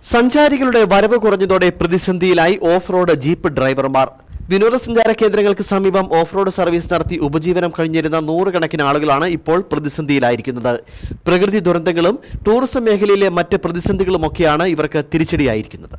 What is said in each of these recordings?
സഞ്ചാരികളുടെ വരവ് കുറഞ്ഞതോടെ പ്രതിസന്ധിയിലായി ഓഫ് റോഡ് ജീപ്പ് ഡ്രൈവർമാർ വിനോദസഞ്ചാര കേന്ദ്രങ്ങൾക്ക് സമീപം ഓഫ് റോഡ് സർവീസ് നടത്തി ഉപജീവനം കഴിഞ്ഞിരുന്ന നൂറുകണക്കിന് ആളുകളാണ് ഇപ്പോൾ പ്രതിസന്ധിയിലായിരിക്കുന്നത് പ്രകൃതി ദുരന്തങ്ങളും ടൂറിസം മേഖലയിലെ മറ്റ് പ്രതിസന്ധികളുമൊക്കെയാണ് ഇവർക്ക് തിരിച്ചടിയായിരിക്കുന്നത്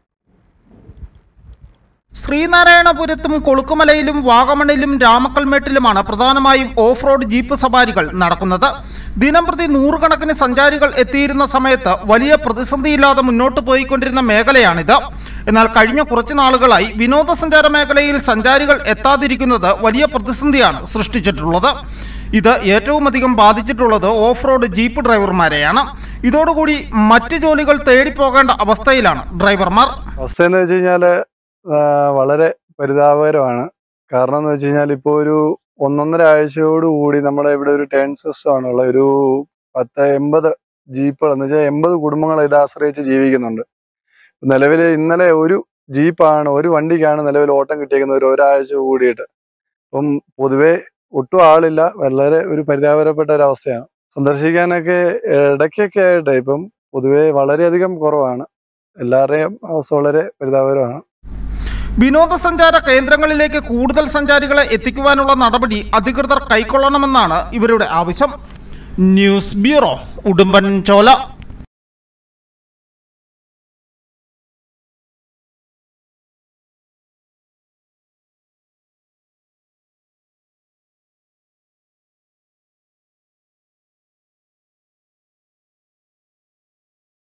ശ്രീനാരായണപുരത്തും കൊളുക്കുമലയിലും വാഗമണിലും രാമക്കൽമേട്ടിലുമാണ് പ്രധാനമായും ഓഫ് റോഡ് ജീപ്പ് സവാരികൾ നടക്കുന്നത് ദിനംപ്രതി നൂറുകണക്കിന് സഞ്ചാരികൾ എത്തിയിരുന്ന സമയത്ത് വലിയ പ്രതിസന്ധിയില്ലാതെ മുന്നോട്ട് പോയിക്കൊണ്ടിരുന്ന മേഖലയാണിത് എന്നാൽ കഴിഞ്ഞ കുറച്ചു നാളുകളായി വിനോദസഞ്ചാര മേഖലയിൽ സഞ്ചാരികൾ എത്താതിരിക്കുന്നത് വലിയ പ്രതിസന്ധിയാണ് സൃഷ്ടിച്ചിട്ടുള്ളത് ഇത് ഏറ്റവും അധികം ബാധിച്ചിട്ടുള്ളത് ഓഫ് റോഡ് ജീപ്പ് ഡ്രൈവർമാരെയാണ് ഇതോടുകൂടി മറ്റ് ജോലികൾ തേടിപ്പോകേണ്ട അവസ്ഥയിലാണ് ഡ്രൈവർമാർ അവസ്ഥ എന്ന് വെച്ച് കഴിഞ്ഞാല് ആ, വളരെ പരിതാപകരമാണ് കാരണം എന്ന് വെച്ച് കഴിഞ്ഞാൽ ഇപ്പോൾ ഒരു ഒന്നൊന്നര ആഴ്ചയോടുകൂടി നമ്മുടെ ഇവിടെ ഒരു ടേൺ സിസ്റ്റം ആണുള്ള ഒരു പത്ത് എൺപത് ജീപ്പുകൾ എന്ന് വെച്ചാൽ എൺപത് കുടുംബങ്ങൾ ഇത് ആശ്രയിച്ച് ജീവിക്കുന്നുണ്ട് നിലവിൽ ഇന്നലെ ഒരു ജീപ്പാണ് ഒരു വണ്ടിക്കാണ് നിലവിൽ ഓട്ടം കിട്ടിയേക്കുന്നത് ഒരു ഒരാഴ്ച കൂടിയിട്ട് അപ്പം പൊതുവെ ഒട്ടും ആളില്ല വളരെ ഒരു പരിതാപകരപ്പെട്ട ഒരു അവസ്ഥയാണ് സന്ദർശിക്കാനൊക്കെ ഇടയ്ക്കൊക്കെ ആയിട്ട് ഇപ്പം പൊതുവെ വളരെയധികം കുറവാണ് എല്ലാവരുടെയും അവസ്ഥ വളരെ പരിതാപകരമാണ് വിനോദസഞ്ചാര കേന്ദ്രങ്ങളിലേക്ക് കൂടുതൽ സഞ്ചാരികളെ എത്തിക്കുവാനുള്ള നടപടി അധികൃതർ കൈക്കൊള്ളണമെന്നാണ് ഇവരുടെ ആവശ്യം ന്യൂസ് ബ്യൂറോ ഉടുമ്പൻചോല